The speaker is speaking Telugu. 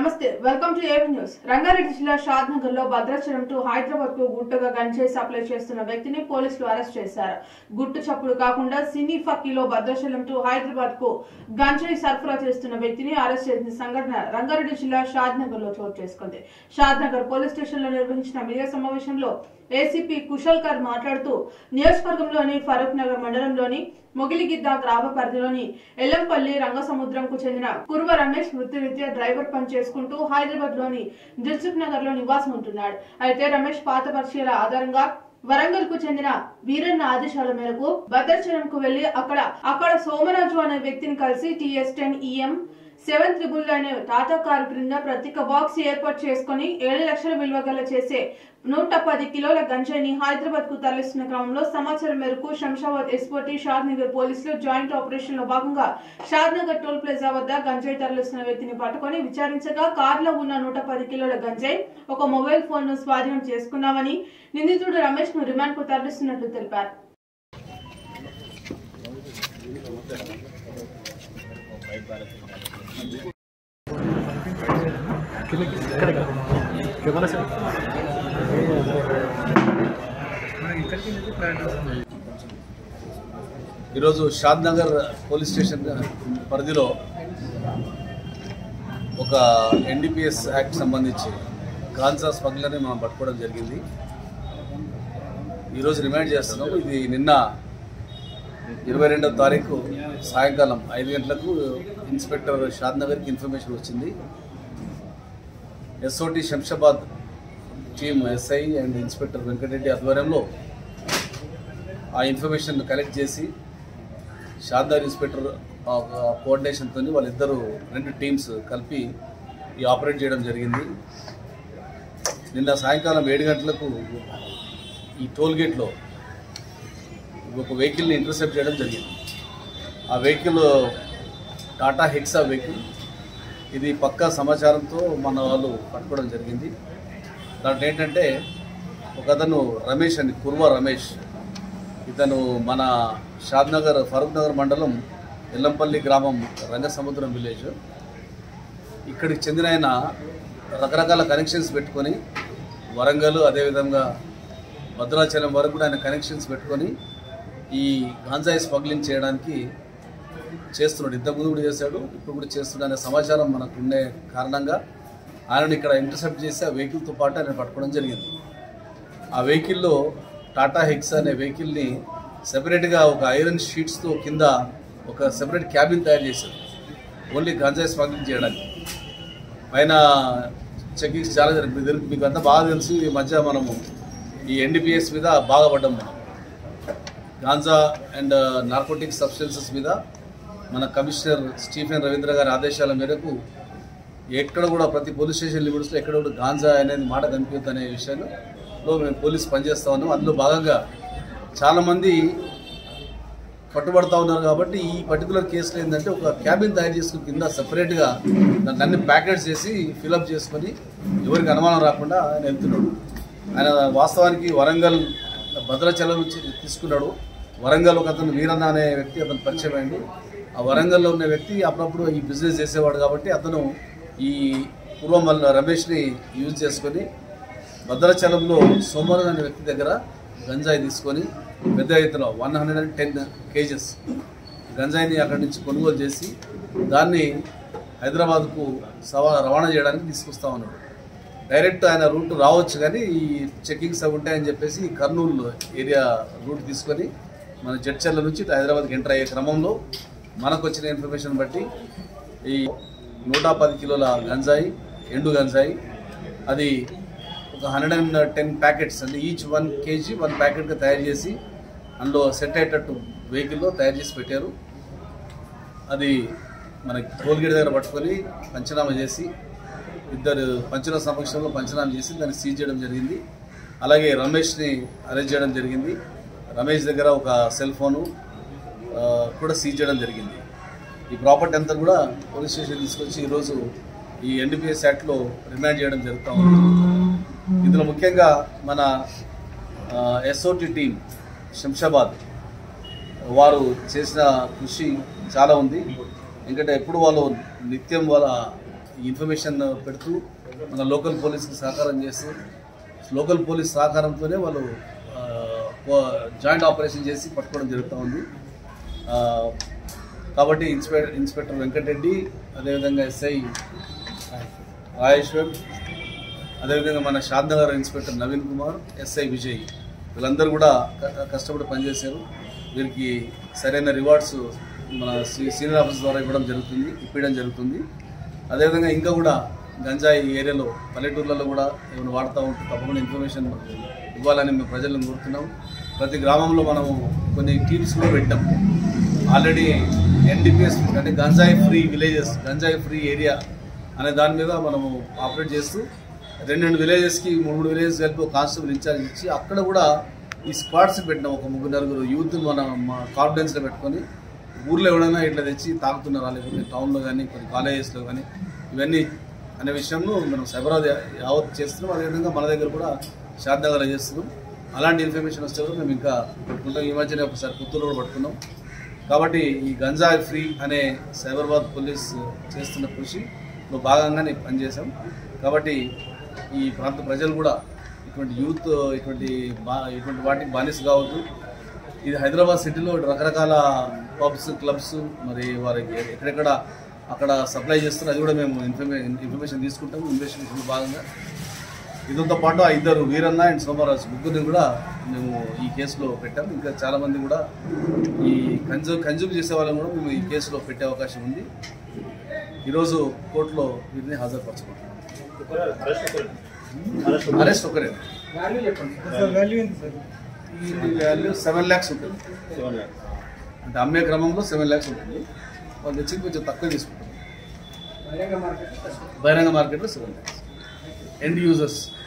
నమస్తే welcome to AV news Rangareddy జిల్లా షాద్ నగర్ లో భద్రాచలం టు హైదరాబాద్ కు గుట్టుగా గంజాయి సప్లై చేస్తున్న వ్యక్తిని పోలీసులు అరెస్ట్ చేశారు గుట్టు చప్పుడు కాకుండా సినీ ఫక్కీలో భద్రాచలం టు హైదరాబాద్ కు గంజాయి సరఫరా చేస్తున్న వ్యక్తిని అరెస్ట్ చేసిన సంఘటన రంగారెడ్డి జిల్లా షాద్ నగర్ లో చోటు చేసుకుంది షాద్ నగర్ పోలీస్ స్టేషన్ లో నిర్వహించిన మీడియా సమావేశంలో ఏసీపీ కుశల్ కర్ మాట్లాడుతూ నియోజకవర్గంలోని ఫరూక్ నగర్ మండలంలోని మొగిలిగిద్ద గ్రామ పరిధిలోని ఎల్లంపల్లి రంగసముద్రంకు చెందిన కుర్వ రమేష్ వృత్తిరీత్యా డ్రైవర్ పని చేసుకుంటూ హైదరాబాద్ లోని దిల్సుఖ్ నగర్ లో నివాసం ఉంటున్నాడు అయితే రమేష్ పాత పరిచయాల ఆధారంగా వరంగల్ కు చెందిన వీరన్న ఆదేశాల మేరకు భద్రాచలం కు వెళ్లి అక్కడ అక్కడ సోమరాజు అనే వ్యక్తిని కలిసి TS ten EM seven triple అనే టాటా కార్ క్రింద ప్రత్యేక బాక్స్ ఏర్పాటు చేసుకుని ఏడు లక్షల విలువ గల చేసే నూట పది కిలోల గంజాయిని హైదరాబాద్ కు తరలిస్తున్న క్రమంలో సమాచారం మేరకు శంషాబాద్ ఎస్పోటీ షాద్ నగర్ పోలీసులు జాయింట్ ఆపరేషన్ లో భాగంగా షాద్ నగర్ టోల్ ప్లాజా వద్ద గంజాయి తరలిస్తున్న వ్యక్తిని పట్టుకొని విచారించగా కారులో ఉన్న నూట పది కిలోల గంజాయి ఒక మొబైల్ ఫోన్ ను స్వాధీనం చేసుకున్నామని నిందితుడు రమేష్ ను రిమాండ్ కు తరలిస్తున్నట్లు తెలిపారు ఈరోజు షాద్ నగర్ పోలీస్ స్టేషన్ పరిధిలో ఒక ఎన్డీపీఎస్ యాక్ట్ సంబంధించి గాంజా స్మగ్లర్ని మనం పట్టుకోవడం జరిగింది ఈరోజు రిమైండ్ చేస్తున్నాం ఇది నిన్న ఇరవై రెండవ తారీఖు సాయంకాలం ఐదు గంటలకు ఇన్స్పెక్టర్ షాద్ నగర్కి ఇన్ఫర్మేషన్ వచ్చింది SOT Shamshabad team SI and inspector Venkatareddy ఆధ్వర్యంలో ఆ ఇన్ఫర్మేషన్ కలెక్ట్ చేసి షాద్దార్ ఇన్స్పెక్టర్ కోఆర్డినేషన్తో వాళ్ళిద్దరూ రెండు టీమ్స్ కలిపి ఈ ఆపరేట్ చేయడం జరిగింది నిన్న సాయంకాలం ఏడు గంటలకు ఈ టోల్ గేట్లో ఒక వెహికల్ని ఇంటర్సెప్ట్ చేయడం జరిగింది ఆ వెహికల్ టాటా హెక్సా వెహికల్ ఇది పక్కా సమాచారంతో మన వాళ్ళు పట్టుకోవడం జరిగింది దాంట్లో ఏంటంటే ఒక అతను రమేష్ అని కుర్వ రమేష్ ఇతను మన షాద్నగర్ ఫరూక్ నగర్ మండలం ఎల్లంపల్లి గ్రామం రంగసముద్రం విలేజ్ ఇక్కడికి చెందిన ఆయన రకరకాల కనెక్షన్స్ పెట్టుకొని వరంగల్ అదేవిధంగా భద్రాచలం వరకు కూడా ఆయన కనెక్షన్స్ పెట్టుకొని ఈ గాంజాయి స్మగ్లింగ్ చేయడానికి చేస్తున్నాడు ఇంతకుముందు కూడా చేశాడు ఇప్పుడు కూడా చేస్తున్నాడు అనే సమాచారం మనకు ఉండే కారణంగా ఆయనను ఇక్కడ ఇంటర్సెప్ట్ చేసి ఆ వెహికల్తో పాటు ఆయన పట్టుకోవడం జరిగింది ఆ వెహికల్లో టాటా హెక్స్ అనే వెహికల్ని సెపరేట్గా ఒక ఐరన్ షీట్స్తో కింద ఒక సెపరేట్ క్యాబిన్ తయారు చేశారు ఓన్లీ గంజాయి స్మగ్లింగ్ చేయడానికి పైన చెకింగ్స్ చాలా జరిగింది మీకు మీకు అంతా బాగా తెలుసు ఈ మధ్య మనము ఈ ఎన్డీపీఎస్ మీద బాగా పడ్డాం మనం గాంజా అండ్ నార్కోటిక్ సబ్స్టెన్సెస్ మీద మన కమిషనర్ స్టీఫెన్ రవీంద్ర గారి ఆదేశాల మేరకు ఎక్కడ కూడా ప్రతి పోలీస్ స్టేషన్ లిమిట్స్లో ఎక్కడ కూడా గాంజా అనేది మాట కనిపించదు అనే విషయంలో మేము పోలీస్ పనిచేస్తా ఉన్నాం అందులో భాగంగా చాలామంది పట్టుబడతా ఉన్నారు కాబట్టి ఈ పర్టికులర్ కేసులో ఏంటంటే ఒక క్యాబిన్ తయారు చేసుకుని కింద సపరేట్గా దాన్ని అన్ని ప్యాకెట్స్ చేసి ఫిలప్ చేసుకొని ఎవరికి అనుమానం రాకుండా ఆయన వెళ్తున్నాడు ఆయన వాస్తవానికి వరంగల్ భద్రాచలం నుంచి తీసుకున్నాడు వరంగల్ ఒక అతను వీరన్న అనే వ్యక్తి అతను పరిచయం అయింది ఆ వరంగల్లో ఉన్న వ్యక్తి అప్పుడప్పుడు ఈ బిజినెస్ చేసేవాడు కాబట్టి అతను ఈ పూర్వం రమేష్ని యూజ్ చేసుకొని భద్రాచలంలో సోమవారం అనే వ్యక్తి దగ్గర గంజాయి తీసుకొని పెద్ద ఎత్తున one hundred and ten KGs గంజాయిని అక్కడి నుంచి కొనుగోలు చేసి దాన్ని హైదరాబాద్కు సవా రవాణా చేయడానికి తీసుకొస్తా ఉన్నాడు డైరెక్ట్ ఆయన రూట్ రావచ్చు కానీ ఈ చెకింగ్స్ అవి ఉంటాయని చెప్పేసి ఈ కర్నూలు ఏరియా రూట్ తీసుకొని మన జడ్చర్ల నుంచి ఇటు హైదరాబాద్కి ఎంటర్ అయ్యే క్రమంలో మనకు వచ్చిన ఇన్ఫర్మేషన్ బట్టి ఈ నూట పది కిలోల గంజాయి ఎండు గంజాయి అది ఒక హండ్రెడ్ అండ్ టెన్ ప్యాకెట్స్ అంటే ఈచ్ వన్ కేజీ వన్ ప్యాకెట్గా తయారు చేసి అందులో సెట్ అయ్యేటట్టు వెహికల్లో తయారు చేసి పెట్టారు అది మనకి టోల్గేట్ దగ్గర పట్టుకొని పంచనామా చేసి ఇద్దరు పంచుల సమక్షంలో పంచనామా చేసి దాన్ని సీజ్ చేయడం జరిగింది అలాగే రమేష్ని అరెస్ట్ చేయడం జరిగింది రమేష్ దగ్గర ఒక సెల్ ఫోను ఆ, కూడా సీజ్ చేయడం జరిగింది ఈ ప్రాపర్టీ అంతా కూడా పోలీస్ స్టేషన్ తీసుకొచ్చి ఈరోజు ఈ ఎన్డీపీఎస్ యాక్ట్లో రిమాండ్ చేయడం జరుగుతూ ఉంది ఇందులో ముఖ్యంగా మన ఎస్ఓటి టీం శంషాబాద్ వారు చేసిన కృషి చాలా ఉంది ఎందుకంటే ఎప్పుడు వాళ్ళు నిత్యం వాళ్ళ ఈ ఇన్ఫర్మేషన్ పెడుతూ మన లోకల్ పోలీస్కి సహకారం చేస్తూ లోకల్ పోలీస్ సహకారంతోనే వాళ్ళు జాయింట్ ఆపరేషన్ చేసి పట్టుకోవడం జరుగుతూ ఉంది ఆ, కాబట్టి ఇన్స్పెక్టర్ ఇన్స్పెక్టర్ వెంకటరెడ్డి అదేవిధంగా ఎస్ఐ రాజేశ్వర్ అదేవిధంగా మన షాద్నగర్ ఇన్స్పెక్టర్ నవీన్ కుమార్ ఎస్ఐ విజయ్ వీళ్ళందరూ కూడా క- కష్టపడి పనిచేశారు వీరికి సరైన రివార్డ్స్ మన సీ- సీనియర్ ఆఫీసర్ ద్వారా ఇవ్వడం జరుగుతుంది ఇప్పించడం జరుగుతుంది అదేవిధంగా ఇంకా కూడా గంజాయి ఏరియాలో పల్లెటూర్లలో కూడా ఏమైనా వాడుతూ ఉంటే తప్పకుండా ఇన్ఫర్మేషన్ ఇవ్వాలని మేము ప్రజలను కోరుతున్నాం ప్రతి గ్రామంలో మనము కొన్ని టీమ్స్ కూడా పెట్టాం ఆల్రెడీ ఎన్డిపిఎస్ అంటే గంజాయి ఫ్రీ విలేజెస్ గంజాయి ఫ్రీ ఏరియా అనే దాని మీద మనము ఆపరేట్ చేస్తూ రెండు రెండు విలేజెస్కి మూడు మూడు విలేజెస్ కలిపి ఒక కానిస్టేబుల్ ఇన్ఛార్జ్ ఇచ్చి అక్కడ కూడా ఈ స్క్వాడ్స్ పెట్టినాం ఒక ముగ్గురు నలుగురు యూత్ మన మా కాన్ఫిడెన్స్లో పెట్టుకొని ఊర్లో ఎవడైనా ఇట్లా తెచ్చి తాగుతున్నారా లేకపోతే టౌన్లో కానీ కొన్ని కాలేజెస్లో కానీ ఇవన్నీ అనే విషయంలో మనం సైబరాబాద్ యావత్ చేస్తున్నాం అదేవిధంగా మన దగ్గర కూడా శారదాగర చేస్తున్నాం అలాంటి ఇన్ఫర్మేషన్ వస్తే కూడా మేము ఇంకా పట్టుకుంటాం ఈ మధ్యనే ఒకసారి పుత్తూరు కూడా పట్టుకున్నాం కాబట్టి ఈ గంజాయి ఫ్రీ అనే సైబరాబాద్ పోలీస్ చేస్తున్న కృషిలో భాగంగానే పనిచేశాం కాబట్టి ఈ ప్రాంత ప్రజలు కూడా ఇటువంటి యూత్ ఇటువంటి బా ఇటువంటి వాటికి బానిస కావద్దు ఇది హైదరాబాద్ సిటీలో రకరకాల పబ్స్ క్లబ్స్ మరి వారికి ఎక్కడెక్కడ అక్కడ సప్లై చేస్తారు అది కూడా మేము ఇన్ఫర్మేషన్ ఇన్ఫర్మేషన్ తీసుకుంటాము ఇన్వెస్టిగేషన్లో భాగంగా ఇదంతో పాటు ఆ ఇద్దరు వీరన్న అండ్ సోమరాజు ముగ్గురిని కూడా మేము ఈ కేసులో పెట్టాము ఇంకా చాలా మంది కూడా ఈ కన్జ్యూమ్ కన్జ్యూమ్ చేసే వాళ్ళని కూడా మేము ఈ కేసులో పెట్టే అవకాశం ఉంది ఈరోజు కోర్టులో వీరిని హాజరుపరచుకుంటున్నాం అరెస్ట్ ఒకరే ఈ వాల్యూ సెవెన్ ల్యాక్స్ ఉంటుంది అంటే అమ్మే క్రమంలో సెవెన్ ల్యాక్స్ ఉంటుంది వాళ్ళు తెచ్చి కొంచెం తక్కువ తీసుకుంటారు బహిరంగ మార్కెట్లో సెవెన్ ల్యాక్స్ ఎండ్ యూజర్స్